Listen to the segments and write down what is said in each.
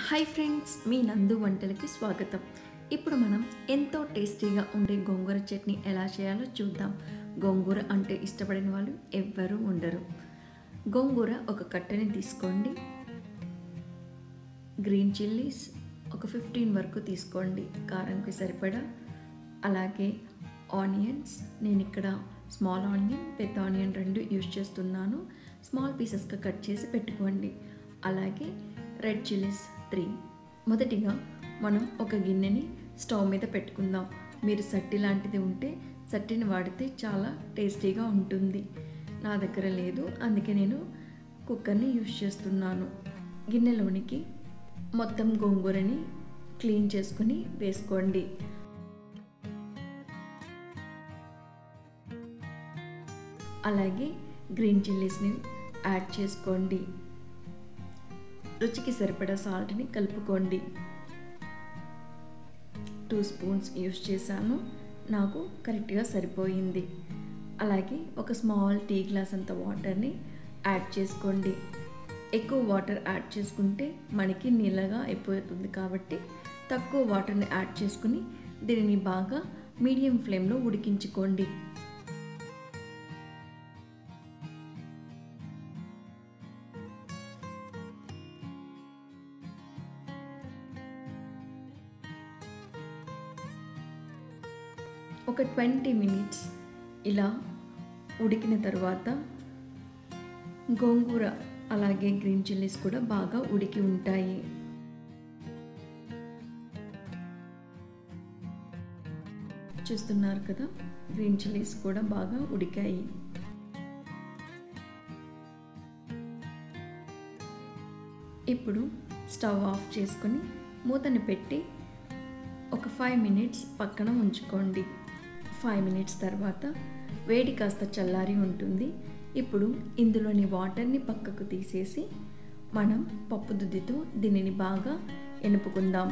Hi friends మీ నందు వంటలకి స్వాగతం ఇప్పుడు మనం ఎంతో టేస్టీగా ఉండే గోంగూర చట్నీ ఎలా చేయాలో చూద్దాం గోంగూర అంటే ఇష్టపడిన వాళ్ళు ఎవ్వరూ ఉండరు గోంగూర ఒక కట్టెని తీసుకోండి గ్రీన్ చిల్లీస్ ఒక ఫిఫ్టీన్ వరకు తీసుకోండి కారంకి సరిపడా అలాగే ఆనియన్స్ నేను ఇక్కడ స్మాల్ ఆనియన్ పెద్ద ఆనియన్ రెండు యూజ్ చేస్తున్నాను స్మాల్ పీసెస్గా కట్ చేసి పెట్టుకోండి అలాగే రెడ్ చిల్లీస్ త్రీ మొదటిగా మనం ఒక గిన్నెని స్టవ్ మీద పెట్టుకుందాం మీరు సట్టి లాంటిది ఉంటే సట్టిని వాడితే చాలా టేస్టీగా ఉంటుంది నా దగ్గర లేదు అందుకే నేను కుక్కర్ని యూజ్ చేస్తున్నాను గిన్నెలోనికి మొత్తం గోంగూరని క్లీన్ చేసుకుని వేసుకోండి అలాగే గ్రీన్ చిల్లీస్ని యాడ్ చేసుకోండి రుచికి సరిపడా సాల్ట్ని కలుపుకోండి టూ స్పూన్స్ యూస్ చేశాను నాకు కరెక్ట్గా సరిపోయింది అలాగే ఒక స్మాల్ టీ గ్లాస్ అంత వాటర్ని యాడ్ చేసుకోండి ఎక్కువ వాటర్ యాడ్ చేసుకుంటే మనకి నీళ్ళగా అయిపోతుంది కాబట్టి తక్కువ వాటర్ని యాడ్ చేసుకుని దీనిని బాగా మీడియం ఫ్లేమ్లో ఉడికించుకోండి ఒక ట్వంటీ మినిట్స్ ఇలా ఉడికిన తర్వాత గోంగూర అలాగే గ్రీన్ చిల్లీస్ కూడా బాగా ఉడికి ఉంటాయి చూస్తున్నారు కదా గ్రీన్ చిల్లీస్ కూడా బాగా ఉడికాయి ఇప్పుడు స్టవ్ ఆఫ్ చేసుకొని మూతని పెట్టి ఒక ఫైవ్ మినిట్స్ పక్కన ఉంచుకోండి ఫైవ్ మినిట్స్ తర్వాత వేడి కాస్త చల్లారి ఉంటుంది ఇప్పుడు ఇందులోని వాటర్ని పక్కకు తీసేసి మనం పప్పు దుద్దితో దీనిని బాగా ఎనుపుకుందాం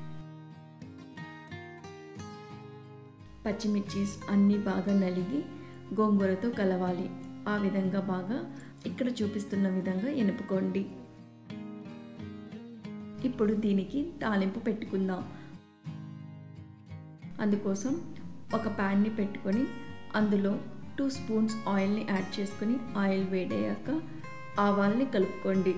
పచ్చిమిర్చీస్ అన్నీ బాగా నలిగి గోంగూరతో కలవాలి ఆ విధంగా బాగా ఇక్కడ చూపిస్తున్న విధంగా ఎనుపుకోండి ఇప్పుడు దీనికి తాలింపు పెట్టుకుందాం అందుకోసం ఒక ప్యాన్ని పెట్టుకొని అందులో టూ స్పూన్స్ ఆయిల్ని యాడ్ చేసుకొని ఆయిల్ వేడయ్యాక ఆవాల్ని కలుపుకోండి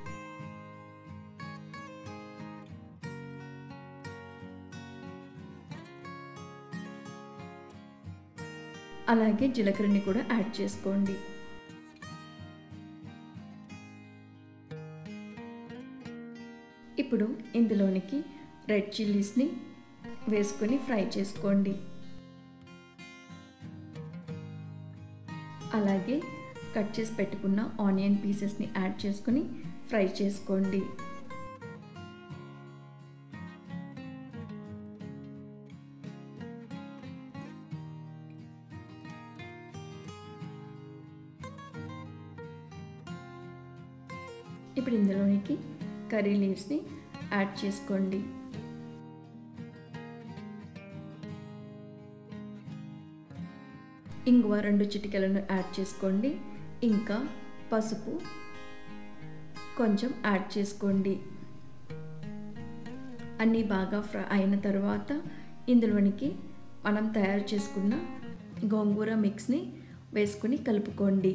అలాగే జీలకర్రని కూడా యాడ్ చేసుకోండి ఇప్పుడు ఇందులోనికి రెడ్ చిల్లీస్ని వేసుకొని ఫ్రై చేసుకోండి అలాగే కట్ చేసి పెట్టుకున్న ఆనియన్ పీసెస్ని యాడ్ చేసుకొని ఫ్రై చేసుకోండి ఇప్పుడు ఇందులోనికి కర్రీ లీవ్స్ని యాడ్ చేసుకోండి ఇంగువ రెండు చిటికెలను యాడ్ చేసుకోండి ఇంకా పసుపు కొంచెం యాడ్ చేసుకోండి అన్నీ బాగా ఫ్రై అయిన తర్వాత ఇందులోనికి మనం తయారు చేసుకున్న గోంగూర మిక్స్ని వేసుకుని కలుపుకోండి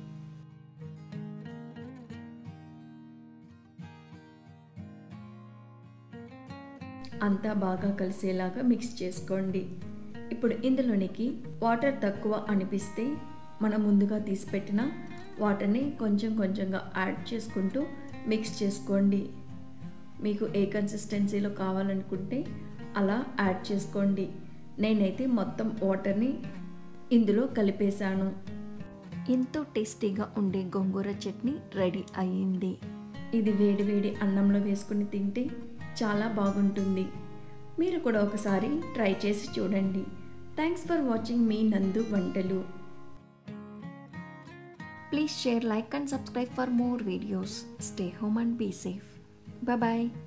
అంతా బాగా కలిసేలాగా మిక్స్ చేసుకోండి ఇప్పుడు ఇందులోనికి వాటర్ తక్కువ అనిపిస్తే మనం ముందుగా తీసిపెట్టిన వాటర్ని కొంచెం కొంచెంగా యాడ్ చేసుకుంటూ మిక్స్ చేసుకోండి మీకు ఏ కన్సిస్టెన్సీలో కావాలనుకుంటే అలా యాడ్ చేసుకోండి నేనైతే మొత్తం వాటర్ని ఇందులో కలిపేశాను ఎంతో టేస్టీగా ఉండే గోంగూర చట్నీ రెడీ అయ్యింది ఇది వేడి వేడి అన్నంలో వేసుకుని తింటే చాలా బాగుంటుంది మీరు కూడా ఒకసారి ట్రై చేసి చూడండి థ్యాంక్స్ ఫర్ వాచింగ్ మీ నందు వంటలు Please share, like, and subscribe for more videos. Stay home and be safe. Bye bye.